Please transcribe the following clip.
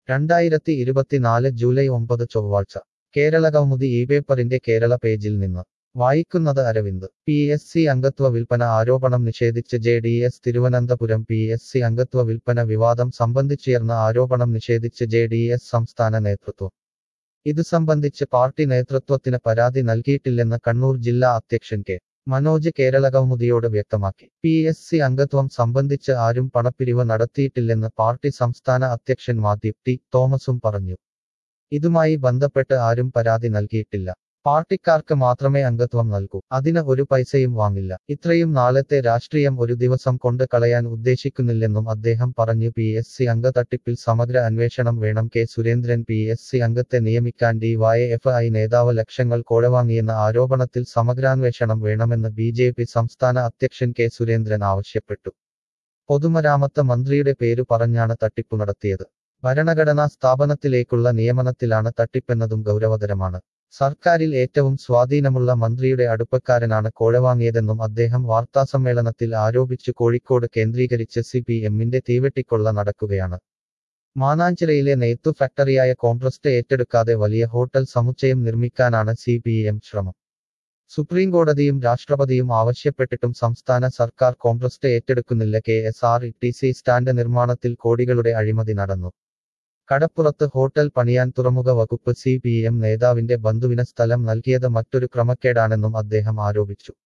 രണ്ടായിരത്തി ഇരുപത്തിനാല് ജൂലൈ ഒമ്പത് ചൊവ്വാഴ്ച കേരള കൗമുദി ഈ പേപ്പറിന്റെ കേരള പേജിൽ നിന്ന് വായിക്കുന്നത് അരവിന്ദ് പി എസ് സി അംഗത്വ വിൽപ്പന ആരോപണം നിഷേധിച്ച് J D S Thiruvananthapuram P S C അംഗത്വ വിൽപ്പന വിവാദം സംബന്ധിച്ചുയർന്ന ആരോപണം നിഷേധിച്ച് ജെ ഡി എസ് സംസ്ഥാന നേതൃത്വം ഇതു സംബന്ധിച്ച് പാർട്ടി നേതൃത്വത്തിന് പരാതി നൽകിയിട്ടില്ലെന്ന് കണ്ണൂർ ജില്ലാ അധ്യക്ഷൻ കെ മനോജ് കേരള കൗമുദിയോട് വ്യക്തമാക്കി പി എസ് സി അംഗത്വം സംബന്ധിച്ച് ആരും പണപ്പിരിവ് നടത്തിയിട്ടില്ലെന്ന് പാർട്ടി സംസ്ഥാന അധ്യക്ഷൻ മാത്യു ടി തോമസും പറഞ്ഞു ഇതുമായി ബന്ധപ്പെട്ട് ആരും പരാതി നൽകിയിട്ടില്ല പാർട്ടിക്കാർക്ക് മാത്രമേ അംഗത്വം നൽകൂ അതിന് ഒരു പൈസയും വാങ്ങില്ല ഇത്രയും നാളത്തെ രാഷ്ട്രീയം ഒരു ദിവസം കൊണ്ട് കളയാൻ ഉദ്ദേശിക്കുന്നില്ലെന്നും അദ്ദേഹം പറഞ്ഞു പി എസ് സി അംഗ തട്ടിപ്പിൽ സമഗ്ര അന്വേഷണം വേണം K Surendran P S C അംഗത്തെ നിയമിക്കാൻ ഡി വൈ എഫ് ഐ നേതാവ് ലക്ഷങ്ങൾ കോഴവാങ്ങിയെന്ന ആരോപണത്തിൽ സമഗ്രാന്വേഷണം വേണമെന്ന് ബി ജെ പി സംസ്ഥാന അധ്യക്ഷൻ കെ സുരേന്ദ്രൻ ആവശ്യപ്പെട്ടു പൊതുമരാമത്ത് മന്ത്രിയുടെ പേരു പറഞ്ഞാണ് തട്ടിപ്പു നടത്തിയത് ഭരണഘടനാ സ്ഥാപനത്തിലേക്കുള്ള നിയമനത്തിലാണ് തട്ടിപ്പെന്നതും ഗൗരവതരമാണ് സർക്കാരിൽ ഏറ്റവും സ്വാധീനമുള്ള മന്ത്രിയുടെ അടുപ്പക്കാരനാണ് കോഴവാങ്ങിയതെന്നും അദ്ദേഹം വാർത്താസമ്മേളനത്തിൽ ആരോപിച്ചു കോഴിക്കോട് കേന്ദ്രീകരിച്ച് സി പി എമ്മിന്റെ തീവെട്ടിക്കൊള്ള നടക്കുകയാണ് മാനാഞ്ചിറയിലെ നെയ്ത്തു ഫാക്ടറിയായ കോംപ്രസ്റ്റ് ഏറ്റെടുക്കാതെ വലിയ ഹോട്ടൽ സമുച്ചയം നിർമ്മിക്കാനാണ് സി പി എം ശ്രമം സുപ്രീംകോടതിയും രാഷ്ട്രപതിയും ആവശ്യപ്പെട്ടിട്ടും സംസ്ഥാന സർക്കാർ കോംപ്രസ്റ്റ് ഏറ്റെടുക്കുന്നില്ല K S R T C stand നിർമ്മാണത്തിൽ കോടികളുടെ അഴിമതി നടന്നു കടപ്പുറത്ത് ഹോട്ടൽ പണിയാൻ തുറമുഖ വകുപ്പ് സി പി എം നേതാവിന്റെ ബന്ധുവിന് സ്ഥലം നൽകിയത് മറ്റൊരു ക്രമക്കേടാണെന്നും അദ്ദേഹം ആരോപിച്ചു